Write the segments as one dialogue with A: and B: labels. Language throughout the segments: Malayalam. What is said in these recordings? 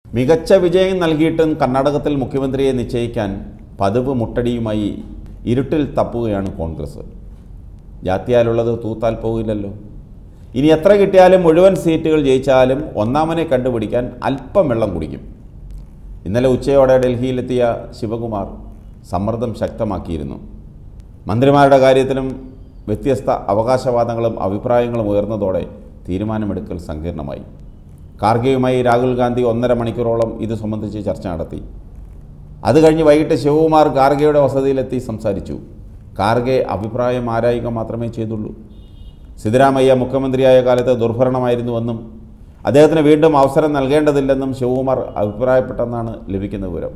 A: മികച്ച വിജയം നൽകിയിട്ടും കർണാടകത്തിൽ മുഖ്യമന്ത്രിയെ നിശ്ചയിക്കാൻ പതിവ് മുട്ടടിയുമായി ഇരുട്ടിൽ തപ്പുകയാണ് കോൺഗ്രസ് ജാത്തിയാലുള്ളത് തൂത്താൽ പോകില്ലല്ലോ ഇനി എത്ര കിട്ടിയാലും മുഴുവൻ സീറ്റുകൾ ജയിച്ചാലും ഒന്നാമനെ കണ്ടുപിടിക്കാൻ അല്പം വെള്ളം കുടിക്കും ഇന്നലെ ഉച്ചയോടെ ഡൽഹിയിലെത്തിയ ശിവകുമാർ സമ്മർദ്ദം ശക്തമാക്കിയിരുന്നു മന്ത്രിമാരുടെ കാര്യത്തിലും വ്യത്യസ്ത അവകാശവാദങ്ങളും അഭിപ്രായങ്ങളും ഉയർന്നതോടെ തീരുമാനമെടുക്കൽ സങ്കീർണമായി കാർഗെയുമായി രാഹുൽ ഗാന്ധി ഒന്നര മണിക്കൂറോളം ഇത് സംബന്ധിച്ച് ചർച്ച നടത്തി അത് കഴിഞ്ഞ് വൈകിട്ട് ശിവകുമാർ കാർഗെയുടെ വസതിയിലെത്തി സംസാരിച്ചു കാർഗെ അഭിപ്രായം ആരായുക മാത്രമേ ചെയ്തുള്ളൂ സിദ്ധരാമയ്യ മുഖ്യമന്ത്രിയായ കാലത്ത് ദുർഭരണമായിരുന്നുവെന്നും അദ്ദേഹത്തിന് വീണ്ടും അവസരം നൽകേണ്ടതില്ലെന്നും ശിവകുമാർ അഭിപ്രായപ്പെട്ടെന്നാണ് ലഭിക്കുന്ന വിവരം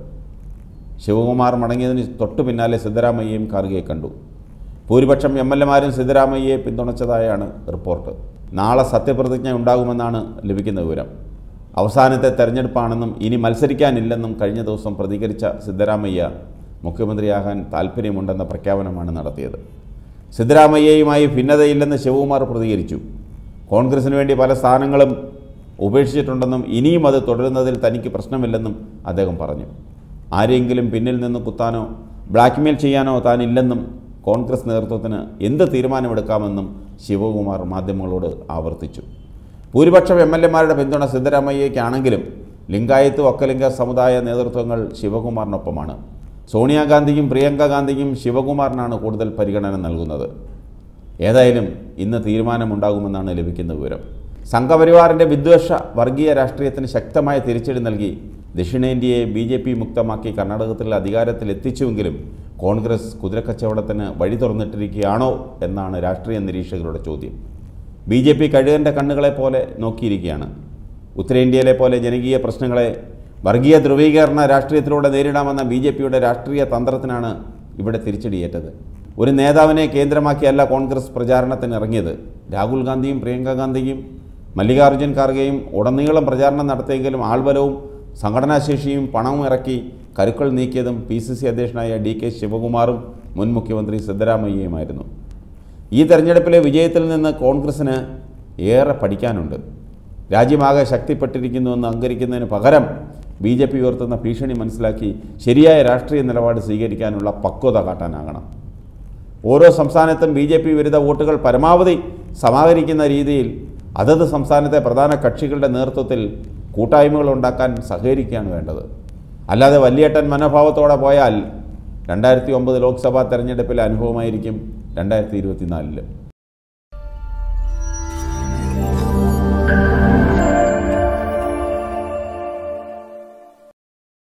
A: ശിവകുമാർ മടങ്ങിയതിന് തൊട്ടു പിന്നാലെ സിദ്ധരാമയ്യയും കാർഗെയെ കണ്ടു ഭൂരിപക്ഷം എം എൽ എമാരും സിദ്ധരാമയ്യയെ പിന്തുണച്ചതായാണ് റിപ്പോർട്ട് നാളെ സത്യപ്രതിജ്ഞ ഉണ്ടാകുമെന്നാണ് ലഭിക്കുന്ന വിവരം അവസാനത്തെ തെരഞ്ഞെടുപ്പാണെന്നും ഇനി മത്സരിക്കാനില്ലെന്നും കഴിഞ്ഞ ദിവസം പ്രതികരിച്ച സിദ്ധരാമയ്യ മുഖ്യമന്ത്രിയാകാൻ താൽപ്പര്യമുണ്ടെന്ന പ്രഖ്യാപനമാണ് നടത്തിയത് സിദ്ധരാമയ്യയുമായി ഭിന്നതയില്ലെന്ന് ശിവകുമാർ പ്രതികരിച്ചു കോൺഗ്രസിന് വേണ്ടി പല സ്ഥാനങ്ങളും ഉപേക്ഷിച്ചിട്ടുണ്ടെന്നും ഇനിയും അത് തുടരുന്നതിൽ തനിക്ക് പ്രശ്നമില്ലെന്നും അദ്ദേഹം പറഞ്ഞു ആരെങ്കിലും പിന്നിൽ നിന്ന് കുത്താനോ ബ്ലാക്ക്മെയിൽ ചെയ്യാനോ താനില്ലെന്നും കോൺഗ്രസ് നേതൃത്വത്തിന് എന്ത് തീരുമാനമെടുക്കാമെന്നും ശിവകുമാർ മാധ്യമങ്ങളോട് ആവർത്തിച്ചു ഭൂരിപക്ഷം എം എൽ എമാരുടെ പിന്തുണ സിദ്ധരാമയ്യയ്ക്കാണെങ്കിലും ലിംഗായത്ത് ഒക്കലിംഗ സമുദായ നേതൃത്വങ്ങൾ ശിവകുമാറിനൊപ്പമാണ് സോണിയാഗാന്ധിയും പ്രിയങ്ക ഗാന്ധിയും ശിവകുമാറിനാണ് കൂടുതൽ പരിഗണന നൽകുന്നത് ഏതായാലും ഇന്ന് തീരുമാനമുണ്ടാകുമെന്നാണ് ലഭിക്കുന്ന വിവരം സംഘപരിവാറിൻ്റെ വിദ്വേഷ വർഗീയ രാഷ്ട്രീയത്തിന് ശക്തമായ തിരിച്ചടി നൽകി ദക്ഷിണേന്ത്യയെ ബി ജെ പി മുക്തമാക്കി കർണാടകത്തിൽ അധികാരത്തിലെത്തിച്ചുവെങ്കിലും കോൺഗ്രസ് കുതിരക്കച്ചവടത്തിന് വഴി തുറന്നിട്ടിരിക്കുകയാണോ എന്നാണ് രാഷ്ട്രീയ നിരീക്ഷകരുടെ ചോദ്യം ബി ജെ പി കഴുകൻ്റെ കണ്ണുകളെ പോലെ നോക്കിയിരിക്കുകയാണ് ഉത്തരേന്ത്യയിലെ പോലെ ജനകീയ പ്രശ്നങ്ങളെ വർഗീയ ധ്രുവീകരണ രാഷ്ട്രീയത്തിലൂടെ നേരിടാമെന്ന ബി ജെ പിയുടെ രാഷ്ട്രീയ തന്ത്രത്തിനാണ് ഇവിടെ തിരിച്ചടിയേറ്റത് ഒരു നേതാവിനെ കേന്ദ്രമാക്കിയല്ല കോൺഗ്രസ് പ്രചാരണത്തിന് ഇറങ്ങിയത് രാഹുൽ ഗാന്ധിയും പ്രിയങ്ക ഗാന്ധിയും മല്ലികാർജ്ജുൻ ഖാർഗെയും ഉടനീളം പ്രചാരണം നടത്തിയെങ്കിലും ആൾബലവും സംഘടനാശേഷിയും പണവും ഇറക്കി കരുക്കൾ നീക്കിയതും പി സി സി അധ്യക്ഷനായ ഡി കെ ശിവകുമാറും മുൻ മുഖ്യമന്ത്രി സിദ്ധരാമയ്യയുമായിരുന്നു ഈ തെരഞ്ഞെടുപ്പിലെ വിജയത്തിൽ നിന്ന് കോൺഗ്രസ്സിന് ഏറെ പഠിക്കാനുണ്ട് രാജ്യമാകെ ശക്തിപ്പെട്ടിരിക്കുന്നുവെന്ന് അങ്കരിക്കുന്നതിന് പകരം ബി ജെ പി ഉയർത്തുന്ന ഭീഷണി മനസ്സിലാക്കി ശരിയായ രാഷ്ട്രീയ നിലപാട് സ്വീകരിക്കാനുള്ള പക്വത കാട്ടാനാകണം ഓരോ സംസ്ഥാനത്തും ബി ജെ പി വിരുദ്ധ വോട്ടുകൾ പരമാവധി സമാഹരിക്കുന്ന രീതിയിൽ അതത് സംസ്ഥാനത്തെ പ്രധാന കക്ഷികളുടെ നേതൃത്വത്തിൽ കൂട്ടായ്മകൾ ഉണ്ടാക്കാൻ സഹകരിക്കുകയാണ് വേണ്ടത് അല്ലാതെ വലിയേട്ടൻ മനോഭാവത്തോടെ പോയാൽ രണ്ടായിരത്തി ഒമ്പത് ലോക്സഭാ തെരഞ്ഞെടുപ്പിലെ അനുഭവമായിരിക്കും രണ്ടായിരത്തി ഇരുപത്തിനാലില്